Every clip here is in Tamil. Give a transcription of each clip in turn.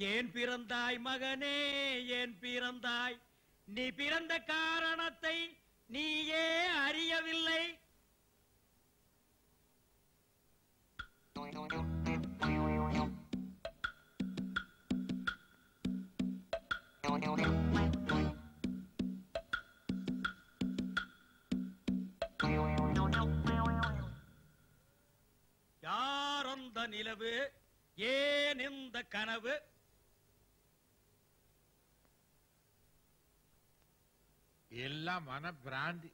ஏன் பிறந்தாய் மகனே ஏன் பிறந்தாய் நீ பிறந்த காரணத்தை நீயே அறியவில்லை யார் அந்த நிலவு ஏன் இந்த கனவு எல்லாம் மன பிராந்தி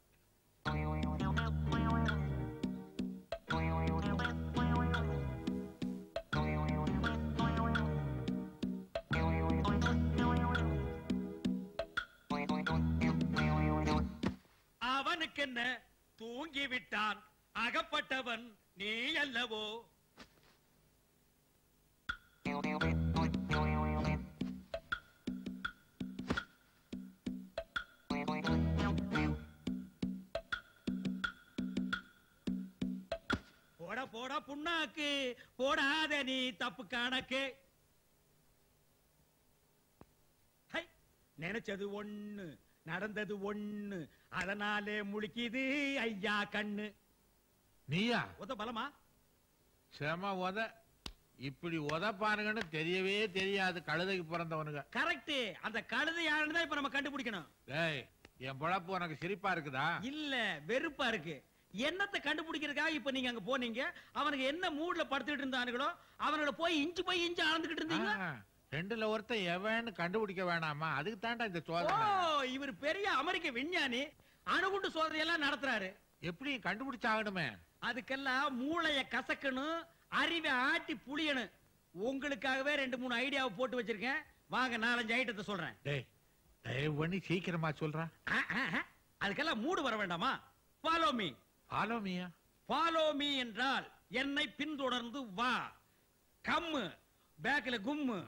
அவனுக்கு என்ன தூங்கி விட்டான் அகப்பட்டவன் நீ அல்லவோ போட போட புண்ணாக்கு போடாத நீ தப்பு கணக்கு ஹை, நினைச்சது ஒண்ணு நடந்தது ஒண்ணு அதனாலே முழிக்குது ஐயா கண்ணு நீயா உத பலமா செம உத இப்படி உதப்பானுங்கன்னு தெரியவே தெரியாது கழுதைக்கு பிறந்தவனுங்க கரெக்ட் அந்த கழுதை யாருன்னு தான் இப்ப நம்ம கண்டுபிடிக்கணும் டேய் என் பொழப்பு உனக்கு சிரிப்பா இருக்குதா இல்ல வெறுப்பா இருக்கு என்னத்தை கண்டுபிடிக்கிறதுக்காக இப்ப நீங்க அங்க போனீங்க அவனுக்கு என்ன மூட்ல படுத்துட்டு இருந்தானுங்களோ அவனுங்கள போய் இன்ச்சு போய் இன்ச்சு ஆழ்ந்துகிட்டு இருந்தீங்க ஆ, ரெண்டுல ஒருத்தன் எவன்னு கண்டுபிடிக்க வேணாமா அதுக்கு தாண்டா இந்த ஓ சோதனை இவர் பெரிய அமெரிக்க விஞ்ஞானி அணுகுண்டு சோதனை எல்லாம் நடத்துறாரு எப்படி கண்டுபிடிச்சாகணுமே அதுக்கெல்லாம் மூளைய கசக்கணும் அறிவை ஆட்டி புளியணும் உங்களுக்காகவே ரெண்டு மூணு ஐடியாவை போட்டு வச்சிருக்கேன் வாங்க நாலஞ்சு ஐட்டத்தை சொல்றேன் டேய் தயவு பண்ணி சீக்கிரமா சொல்றா ஆ, ஆ, ஆ. அதுக்கெல்லாம் மூடு வர வேண்டாமா ஃபாலோ மீ ஃபாலோ மீயா ஃபாலோ மீ என்றால் என்னை பின்தொடர்ந்து வா கம்மு பேக்ல கும்மு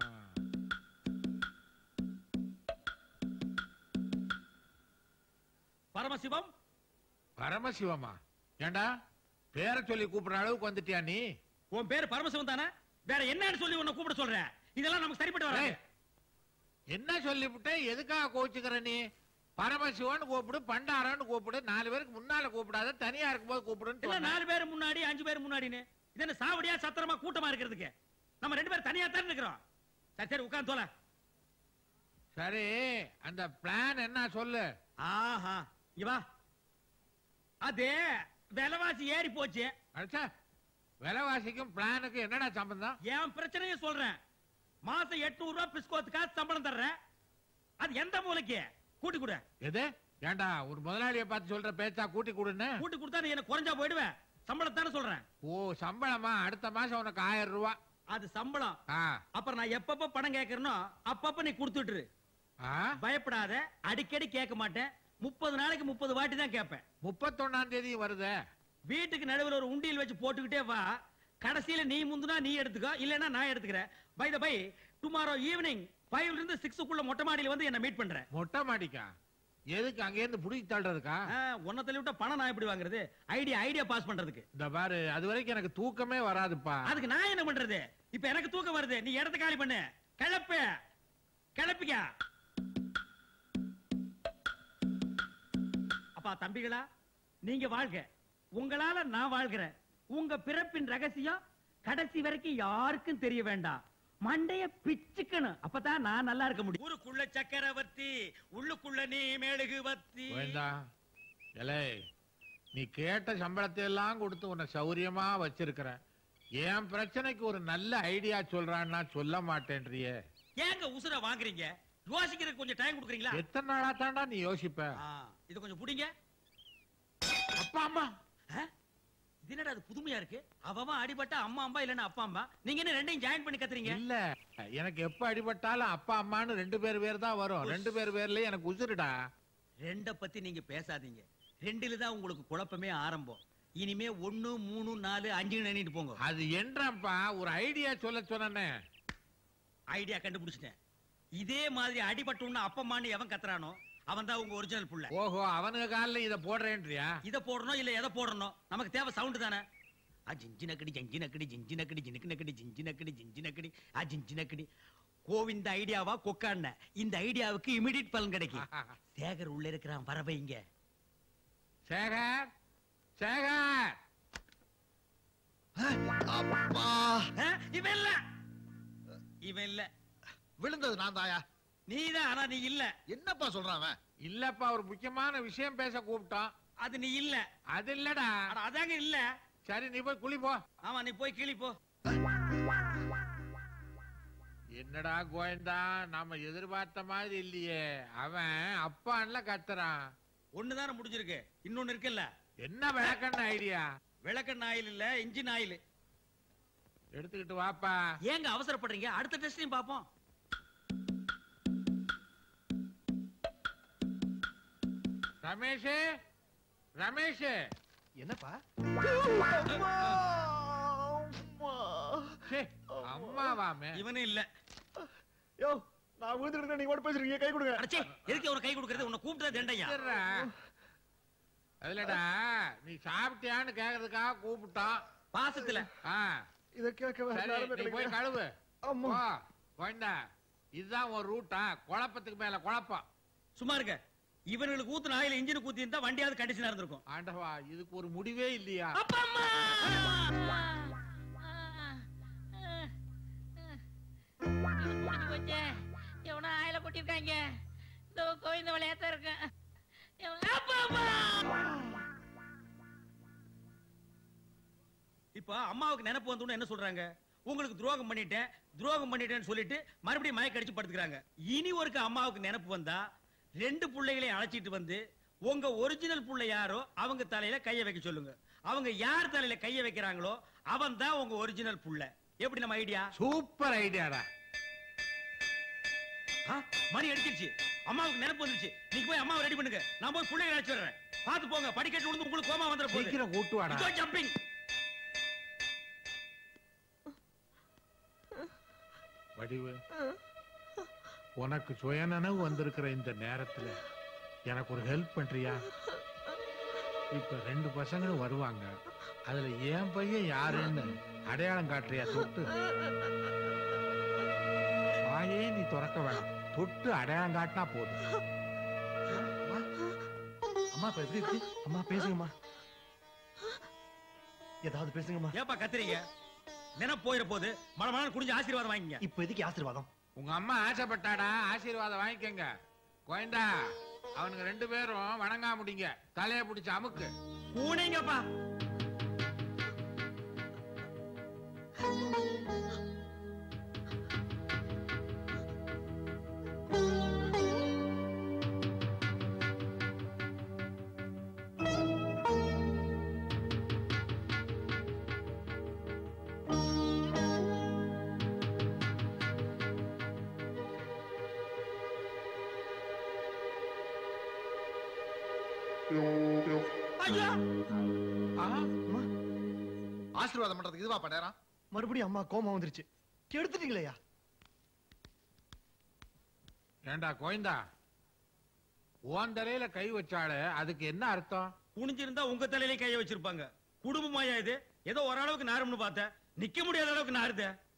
பரமசிவம் பரமசிவமா ஏண்டா பேரை சொல்லி கூப்பிடுற அளவுக்கு வந்துட்டியா நீ உன் பேர் பரமசிவம் தானே வேற என்னன்னு சொல்லி உன்னை கூப்பிட சொல்றேன் இதெல்லாம் நமக்கு சரிப்பட்டு வராது டேய், என்ன சொல்லிவிட்ட எதுக்காக கோச்சுக்கிற நீ பரமசிவன் கூப்பிடு பண்டாரன்னு கூப்பிடு நாலு பேருக்கு முன்னால கூப்பிடாத தனியா இருக்கும்போது கூப்பிடுன்னு இல்ல சொன்னேன். நாலு பேர் முன்னாடி அஞ்சு பேர் முன்னாடின்னு இது என்ன சாவடியா சத்திரமா கூட்டமா இருக்கிறதுக்கு நம்ம ரெண்டு பேரும் தனியா தான் இருக்கிறோம் சரி சரி உட்கார்ந்து தோல சரி அந்த பிளான் என்ன சொல்லு ஆஹா இங்க வா அது விலைவாசி ஏறி போச்சு அடிச்சா விலைவாசிக்கும் பிளானுக்கும் என்னடா சம்பந்தம் என் பிரச்சனையை சொல்றேன் மாசம் எட்நூறு ரூபாய் பிஸ்கோத்துக்காக சம்பளம் தர்றேன் அது எந்த மூலைக்கு கூட்டி கொடு எது ஏண்டா ஒரு முதலாளியை பார்த்து சொல்ற பேச்சா கூட்டி கொடுன்னு கூட்டி கொடுத்தா நீ என்ன குறைஞ்சா போயிடுவேன் சம்பளத்தானே சொல்றேன் ஓ சம்பளமா அடுத்த மாசம் உனக்கு ஆயிரம் ரூபாய் அது சம்பளம் ஆ அப்புறம் நான் எப்பப்ப பணம் கேட்கறனோ அப்பப்ப நீ கொடுத்துட்டுரு ஆ பயப்படாத அடிக்கடி கேட்க மாட்டேன் முப்பது நாளைக்கு முப்பது வாட்டி தான் கேட்பேன் முப்பத்தொன்னாம் தேதி வருதே வீட்டுக்கு நடுவுல ஒரு உண்டியல் வச்சு போட்டுக்கிட்டே வா கடைசியில நீ முந்துனா நீ எடுத்துக்கோ இல்லைன்னா நான் எடுத்துக்கிறேன் by the by tomorrow evening ஃபைவ்ல இருந்து சிக்ஸுக்குள்ள மொட்டை மாடியில வந்து என்ன மீட் பண்றேன் மொட்டை மாடிக்கா எதுக்கு அங்க இருந்து புடிச்சு தள்ளுறதுக்கா உன்ன தள்ளி விட்டா பணம் நான் எப்படி வாங்குறது ஐடியா ஐடியா பாஸ் பண்றதுக்கு இந்த பாரு அது வரைக்கும் எனக்கு தூக்கமே வராதுப்பா அதுக்கு நான் என்ன பண்றது இப்ப எனக்கு தூக்கம் வருது நீ இடத்த காலி பண்ணு கிளப்பு கிளப்பிக்க அப்பா தம்பிகளா நீங்க வாழ்க உங்களால நான் வாழ்கிறேன் உங்க பிறப்பின் ரகசியம் கடைசி வரைக்கும் யாருக்கும் தெரிய வேண்டாம் மண்டைய பிச்சுக்கணும் அப்பதான் நான் நல்லா இருக்க முடியும் ஊருக்குள்ள சக்கரவர்த்தி உள்ளுக்குள்ள நீ மெழுகுவர்த்தி வேண்டா எலே நீ கேட்ட சம்பளத்தை எல்லாம் கொடுத்து உன்னை சௌரியமா வச்சிருக்கிற என் பிரச்சனைக்கு ஒரு நல்ல ஐடியா சொல்றான்னா சொல்ல மாட்டேன்றியே ஏங்க உசுர வாங்குறீங்க யோசிக்கிறதுக்கு கொஞ்சம் டைம் கொடுக்குறீங்களா எத்தனை நாளா தாண்டா நீ யோசிப்ப ஆ, இது கொஞ்சம் புடிங்க அப்பா அம்மா ஆ? இது என்னடா அது புதுமையா இருக்கு அவன் அடிபட்டா அம்மா அம்மா இல்லன்னா அப்பா அம்மா நீங்க என்ன ரெண்டையும் ஜாயின் பண்ணி கத்துறீங்க இல்ல எனக்கு எப்ப அடிபட்டாலும் அப்பா அம்மான்னு ரெண்டு பேர் பேர் தான் வரும் ரெண்டு பேர் பேர்லயே எனக்கு உசுருடா ரெண்ட பத்தி நீங்க பேசாதீங்க ரெண்டுல தான் உங்களுக்கு குழப்பமே ஆரம்பம் இனிமே ஒண்ணு மூணு நாலு அஞ்சு நினைட்டு போங்க அது என்றப்பா ஒரு ஐடியா சொல்ல சொன்னே ஐடியா கண்டுபிடிச்சிட்டேன் இதே மாதிரி அடிபட்டோம்னு அப்பம்மான்னு எவன் கத்துறானோ அவன் தான் உங்க ஒரிஜினல் புள்ள ஓஹோ அவனுங்க காலில் இத போடுறேன்றியா இத போடணும் இல்ல எதை போடணும் நமக்கு தேவை சவுண்ட் தானே ஆ ஜிஞ்சி நக்கடி ஜஞ்சி நக்கடி ஜிஞ்சி நக்கடி ஜினுக்கு நக்கடி ஜிஞ்சி நக்கடி ஜிஞ்சி நக்கடி ஆ ஜிஞ்சி நக்கடி கோவிந்த ஐடியாவா கொக்கான இந்த ஐடியாவுக்கு இமிடியட் பலன் கிடைக்கும் சேகர் உள்ள இருக்கிறான் வர வைங்க சேகர் சேகர் அப்பா ஆ, இவன் இல்ல இவன் இல்ல விழுந்தது நான் தாயா நீதான் ஆனா நீ இல்ல என்னப்பா சொல்றான் அவன் இல்லப்பா ஒரு முக்கியமான விஷயம் பேச கூப்பிட்டோம் அது நீ இல்ல அது இல்லடா அட, அதாங்க இல்ல சரி நீ போய் குளி போ ஆமா நீ போய் கிளி போ என்னடா கோயந்தா நாம எதிர்பார்த்த மாதிரி இல்லையே அவன் அப்பான்ல கத்துறான் ஒண்ணுதானே முடிஞ்சிருக்கு இன்னொன்னு இருக்குல்ல என்ன விளக்கண்ண ஐடியா விளக்கெண்ணெய் ஆயில் இல்ல இன்ஜின் ஆயில் எடுத்துக்கிட்டு வாப்பா ஏங்க அவசரப்படுறீங்க அடுத்த டெஸ்டையும் பாப்போம் ரமேஷ் ரமேஷ் என்னப்பா ச்சே, அம்மாவாமே இவனும் இல்ல யோ நான் விழுந்துட்டு நீங்க கூட பேசுறீங்க கை கொடுங்க அடச்சே எதுக்கு ஒரு கை கொடுக்கறது உன்னை கூப்பிட்டது தண்டையா இருடா. அதுலடா நீ சாப்பிட்டியான்னு கேக்குறதுக்காக கூப்பிட்டோம் பாசத்துல ஆ, இத கேட்க வேற சரி நேரமே நீ போய் கிடைக்கல. கழுவு அம்மா. போ கோயந்தா இதுதான் ஒரு ரூட்டா குழப்பத்துக்கு மேல குழப்பம் சும்மா இருக்க இவனுங்களுக்கு ஊத்துன ஆயில் இன்ஜின் ஊத்தி இருந்தா வண்டியாவது கண்டிஷனா இருந்திருக்கும் ஆண்டவா இதுக்கு ஒரு முடிவே இல்லையா அப்பா அம்மா முடிஞ்சு போச்சே எவனோ ஆயில கொட்டிருக்காங்க இந்த கோவிந்த விளையாட்டா இருக்கேன் அப்பா அம்மா இப்ப அம்மாவுக்கு நினைப்பு வந்தோன்னு என்ன சொல்றாங்க உங்களுக்கு துரோகம் பண்ணிட்டேன் துரோகம் பண்ணிட்டேன்னு சொல்லிட்டு மறுபடியும் மயக்க அடிச்சு படுத்துக்கிறாங்க இனி ஒருக்க அம்மாவுக்கு நினைப்பு வந்தா ரெண்டு பிள்ளைகளையும் அழைச்சிட்டு வந்து உங்க ஒரிஜினல் புள்ள யாரோ அவங்க தலையில கைய வைக்க சொல்லுங்க அவங்க யார் தலையில கைய வைக்கிறாங்களோ அவன் தான் உங்க ஒரிஜினல் புள்ள எப்படி நம்ம ஐடியா சூப்பர் ஐடியாடா மணி அடிச்சிருச்சு அம்மாவுக்கு நினைப்பு வந்துருச்சு நீங்க போய் அம்மாவை ரெடி பண்ணுங்க நான் போய் பிள்ளைகளை அழைச்சு வர்றேன் பார்த்து போங்க படிக்கட்டு விழுந்து உங்களுக்கு கோமா வந்துட போகுது சீக்கிரம் கூட்டு வாடா ஜம்பிங் வடிவு உனக்கு சுயநனவு வந்திருக்கிற இந்த நேரத்துல எனக்கு ஒரு ஹெல்ப் பண்றியா இப்ப ரெண்டு பசங்களும் வருவாங்க அதுல என் பையன் யாருன்னு அடையாளம் காட்டுறியா தொட்டு வாயே நீ திறக்க வேணாம் தொட்டு அடையாளம் காட்டினா போதும் அம்மா இப்ப எப்படி இருக்கு அம்மா பேசுங்கம்மா ஏதாவது பேசுங்கம்மா ஏப்பா கத்துறீங்க நினைப்பு போயிட போது மழை மழை குடிஞ்சு ஆசீர்வாதம் வாங்கிங்க இப்ப எதுக்கு ஆசீர்வாதம் உங்க அம்மா ஆசைப்பட்டாடா ஆசீர்வாதம் வாங்கிக்கங்க கோயண்டா அவனுங்க ரெண்டு பேரும் வணங்கா முடிங்க தலைய பிடிச்ச அமுக்கு பூனைங்கப்பா ஐயா ஆ, ஆசீர்வாதம் பண்றதுக்கு இதுவா நேரம் மறுபடியும் அம்மா கோமா வந்துருச்சு கெடுத்துட்டீங்களேயா ஏண்டா கோயந்தா உன் தலையில கை வச்சாலே அதுக்கு என்ன அர்த்தம் குனிஞ்சிருந்தா உங்க தலையிலே கைய வச்சிருப்பாங்க குடும்பமாயா இது ஏதோ ஓரளவுக்கு நாரும்னு பார்த்தேன் நிக்க முடியாத அளவுக்கு நாருதே